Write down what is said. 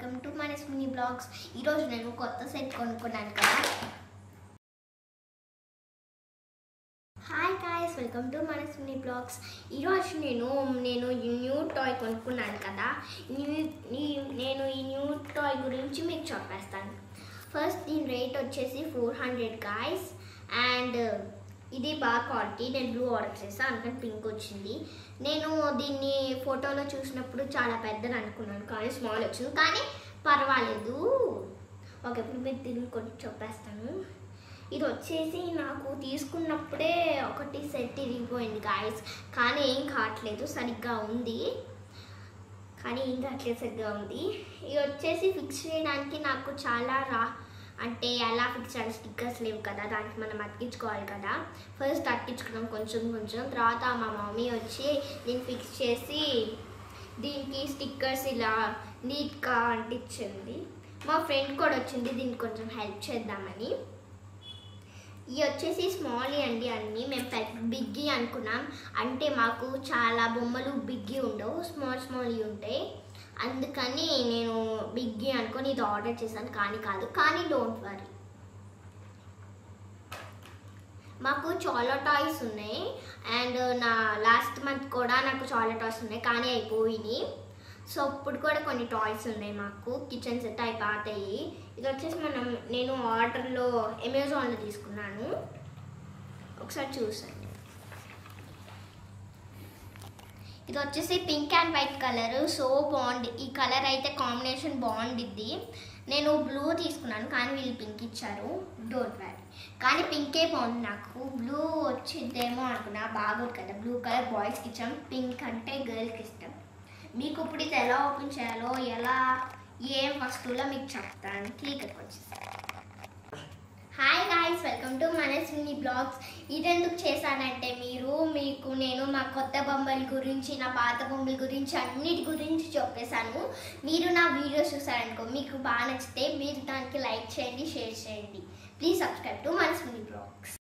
welcome to మన mini blogs ఈరోజు నేను కొత్త సెట్ కొనుక్కున్నాను కదా హాయ్ గాయస్ వెల్కమ్ టు మన మినీ బ్లాగ్స్ ఈరోజు నేను నేను ఈ న్యూ టాయ్ కొనుక్కున్నాను కదా న్యూ ఈ- నేను ఈ న్యూ టాయ్ గురించి మీకు చెప్పేస్తాను ఫస్ట్ దీని రేట్ వచ్చేసి ఫోర్ హండ్రెడ్ గాయస్ అండ్ ఇది బాగా క్వాలిటీ నేను బ్లూ ఆర్డర్ చేస్తాను అందుకని పింక్ వచ్చింది నేను దీన్ని ఫోటోలో చూసినప్పుడు చాలా పెద్దది అనుకున్నాను కానీ స్మాల్ వచ్చింది కానీ పర్వాలేదు ఓకే ఇప్పుడు మీకు దీన్ని కొంచెం చెప్పేస్తాను ఇది వచ్చేసి నాకు తీసుకున్నప్పుడే ఒకటి సెట్ ఇరిగిపోయింది గాయస్ కానీ ఏం కావట్లేదు సరిగ్గా ఉంది కానీ ఏం కావట్లేదు సరిగ్గా ఉంది ఇది వచ్చేసి ఫిక్స్ చేయడానికి నాకు చాలా రా అంటే ఎలా ఫిక్స్ చేయాలి స్టిక్కర్స్ లేవు కదా దానికి మనం అతికించుకోవాలి కదా ఫస్ట్ అతికించుకున్నాం కొంచెం కొంచెం తర్వాత మా మమ్మీ వచ్చి దీన్ని ఫిక్స్ చేసి దీనికి స్టిక్కర్స్ ఇలా నీట్గా అంటించింది మా ఫ్రెండ్ కూడా వచ్చింది దీనికి కొంచెం హెల్ప్ చేద్దామని ఇవి వచ్చేసి స్మాల్ అండి అన్ని మేము పెద్ద బిగ్గి అనుకున్నాం అంటే మాకు చాలా బొమ్మలు బిగ్గి ఉండవు స్మాల్ స్మాల్ ఉంటాయి అందుకని నేను బిగ్గి అనుకొని ఇది ఆర్డర్ చేశాను కానీ కాదు కానీ డోంట్ వరీ మాకు చాలా టాయ్స్ ఉన్నాయి అండ్ నా లాస్ట్ మంత్ కూడా నాకు చాలా టాయ్స్ ఉన్నాయి కానీ అయిపోయినాయి సో ఇప్పుడు కూడా కొన్ని టాయ్స్ ఉన్నాయి మాకు కిచెన్ సెట్ అయిపోతాయి ఇది వచ్చేసి మనం నేను ఆర్డర్లో అమెజాన్లో తీసుకున్నాను ఒకసారి చూసండి ఇది వచ్చేసి pink and white colour so బాగుంది ఈ కలర్ అయితే కాంబినేషన్ బాగుండిద్ది నేను బ్లూ తీసుకున్నాను కానీ వీళ్ళు పింక్ ఇచ్చారు డోంట్ వరీ కానీ పింకే బాగుంది నాకు బ్లూ వచ్చిద్దేమో అనుకున్నా బాగోదు కదా బ్లూ కలర్ బాయ్స్కి ఇచ్చాం పింక్ అంటే గర్ల్స్కి ఇష్టం మీకు ఇప్పుడు ఇది ఎలా ఓపెన్ చేయాలో ఎలా ఏం వస్తువులో మీకు చెప్తానికి ఇక్కడికి వచ్చేసాను hi guys welcome to Manas mini blogs ఇది ఎందుకు చేశానంటే మీరు మీకు నేను మా కొత్త బొమ్మల గురించి నా పాత బొమ్మల గురించి అన్నిటి గురించి చెప్పేశాను మీరు నా వీడియోస్ చూసారనుకో మీకు బాగా నచ్చితే మీరు దానికి లైక్ చేయండి షేర్ చేయండి please subscribe to Manas mini blogs